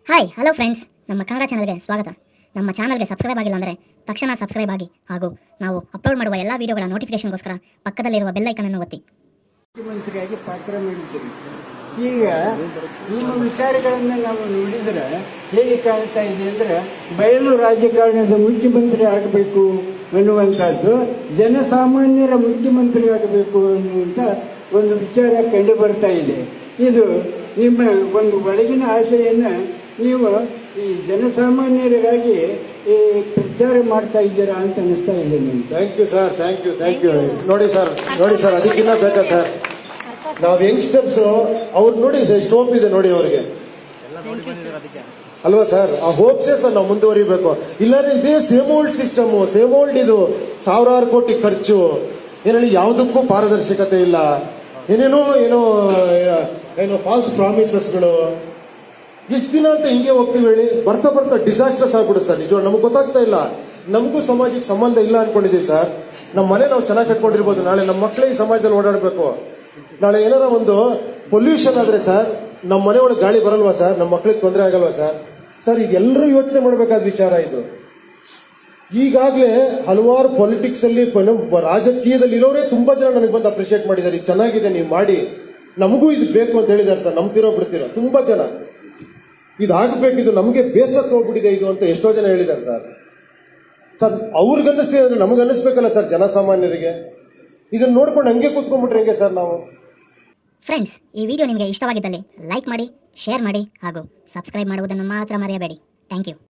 hi hello friends ನಮ್ಮ ಕನ್ನಡ ಚಾನಲ್ಗೆ ಸ್ವಾಗತ ನಮ್ಮ ಚಾನಲ್ಗೆ ಸಬ್ಸ್ಕ್ರೈಬ್ ಆಗಿಲ್ಲ ಅಂದರೆ ತಕ್ಷಣ ಸಬ್ಸ್ಕ್ರೈಬ್ ಆಗಿ ಹಾಗೂ ನಾವು ಅಪ್ಲೋಡ್ ಮಾಡುವ ಎಲ್ಲ ವೀಡಿಯೋಗಳ ನೋಟಿಫಿಕೇಶನ್ಗೋಸ್ಕರ ಪಕ್ಕದಲ್ಲಿರುವ ಬೆಲ್ ಐಕನನ್ನು ಒತ್ತಿ ಮುಖ್ಯಮಂತ್ರಿಯಾಗಿ ಪಾತ್ರ ಮಾಡಿದ್ದೀರಿ ಈಗ ನಿಮ್ಮ ವಿಚಾರಗಳನ್ನು ನಾವು ನೋಡಿದರೆ ಹೇಗೆ ಕಾಣ್ತಾ ಇದೆ ಅಂದರೆ ಬಯಲು ರಾಜಕಾರಣದ ಮುಖ್ಯಮಂತ್ರಿ ಆಗಬೇಕು ಅನ್ನುವಂಥದ್ದು ಜನಸಾಮಾನ್ಯರ ಮುಖ್ಯಮಂತ್ರಿ ಆಗಬೇಕು ಅನ್ನುವಂಥ ಒಂದು ವಿಚಾರ ಕಂಡು ಬರ್ತಾ ಇದೆ ಇದು ನಿಮ್ಮ ಒಂದು ಒಳಗಿನ ಆಸೆಯನ್ನು ನೀವು ಈ ಜನಸಾಮಾನ್ಯರಿಗಾಗಿ ಈ ಪ್ರಚಾರ ಮಾಡ್ತಾ ಇದ್ದೀರಾ ಅಂತ ಅನಿಸ್ತಾ ಇದೆ ನನಗೆ thank you sir thank you thank you ನೋಡಿ ಸರ್ ನೋಡಿ ಸರ್ ಅದಕ್ಕಿನ್ನ ಬೇಕಾ ಸರ್ ನಾವು ಯಂಗ್ಸ್ಟರ್ಸ್ ಅವ್ರು ನೋಡಿ ಸ್ಟೋಪ್ ಇದೆ ನೋಡಿ ಅವ್ರಿಗೆ ಅಲ್ವಾ ಸರ್ ಆ ಹೋಪ್ಸೇ ಸರ್ ನಾವು ಮುಂದುವರಿಬೇಕು ಇಲ್ಲಾಂದ್ರೆ ಇದೇ same old system same old ಇದು ಸಾವಿರಾರು ಕೋಟಿ ಖರ್ಚು ಏನೇಳಿ ಯಾವುದಕ್ಕೂ ಪಾರದರ್ಶಕತೆ ಇಲ್ಲ ಏನೇನೋ ಏನೋ ಏನೋ ಫಾಲ್ಸ್ ಪ್ರಾಮಿಸಸ್ಗಳು ಇಷ್ಟು ದಿನ ಅಂತ ಹಿಂಗೆ ಹೋಗ್ತೀವಿ ಹೇಳಿ ಬರ್ತಾ ಬರ್ತಾ ಡಿಸಾಸ್ಟರ್ಸ್ ಆಗ್ಬಿಡುತ್ತೆ ಸರ್ ನಿಜ ನಮ್ಗೆ ಗೊತ್ತಾಗ್ತಾ ಇಲ್ಲ ನಮಗೂ ಸಮಾಜಕ್ಕೆ ಸಂಬಂಧ ಇಲ್ಲ ಅನ್ಕೊಂಡಿದೀವಿ ಸರ್ ನಮ್ಮ ಮನೆ ನಾವು ಚೆನ್ನಾಗಿ ಕಟ್ಕೊಂಡಿರ್ಬೋದು ನಾಳೆ ನಮ್ಮ ಮಕ್ಕಳೇ ಈ ಸಮಾಜದಲ್ಲಿ ಓಡಾಡಬೇಕು ನಾಳೆ ಏನಾರ ಒಂದು ಪೊಲ್ಯೂಷನ್ ಆದ್ರೆ ಸರ್ ನಮ್ಮ ಮನೆ ಒಳಗೆ ಗಾಳಿ ಬರಲ್ವಾ ಸರ್ ನಮ್ಮ ಮಕ್ಕಳಿಗೆ ತೊಂದರೆ ಆಗಲ್ವಾ ಸರ್ ಸರ್ ಇದೆಲ್ಲರೂ ಯೋಚನೆ ಮಾಡಬೇಕಾದ ವಿಚಾರ ಇದು ಈಗಾಗಲೇ ಹಲವಾರು ಪೊಲಿಟಿಕ್ಸ್ ಅಲ್ಲಿ ಏನು ರಾಜಕೀಯದಲ್ಲಿ ಇರೋರೇ ತುಂಬಾ ಜನ ನನಗೆ ಬಂದು ಅಪ್ರಿಷಿಯೇಟ್ ಮಾಡಿದ್ದಾರೆ ಇದು ಚೆನ್ನಾಗಿದೆ ನೀವು ಮಾಡಿ ನಮಗೂ ಇದು ಬೇಕು ಅಂತ ಹೇಳಿದ್ದಾರೆ ಸರ್ ನಂಬ್ತಿರೋ ಬಿಡ್ತಿರೋ ತುಂಬಾ ಜನ ಇದು ಆಗ್ಬೇಕಿದು ನಮಗೆ ಬೇಸತ್ತು ಹೋಗ್ಬಿಟ್ಟಿದೆ ಇದು ಅಂತ ಎಷ್ಟೋ ಜನ ಹೇಳಿದ್ದಾರೆ ಸರ್ ಸರ್ ಅವ್ರಿಗೆ ಅನ್ನಿಸ್ತಿದೆ ಅಂದ್ರೆ ನಮಗೆ ಅನ್ನಿಸ್ಬೇಕಲ್ಲ ಸರ್ ಜನಸಾಮಾನ್ಯರಿಗೆ ಇದನ್ನ ನೋಡ್ಕೊಂಡು ಹಂಗೆ ಕೂತ್ಕೊಂಡ್ಬಿಟ್ರೆ ಹೆಂಗೆ ಸರ್ ನಾವು ಫ್ರೆಂಡ್ಸ್ ಈ ವಿಡಿಯೋ ನಿಮಗೆ ಇಷ್ಟವಾಗಿದ್ದಲ್ಲಿ ಲೈಕ್ ಮಾಡಿ ಶೇರ್ ಮಾಡಿ ಹಾಗೂ ಸಬ್ಸ್ಕ್ರೈಬ್ ಮಾಡುವುದನ್ನು ಮಾತ್ರ ಮರೆಯಬೇಡಿ ಥ್ಯಾಂಕ್ ಯು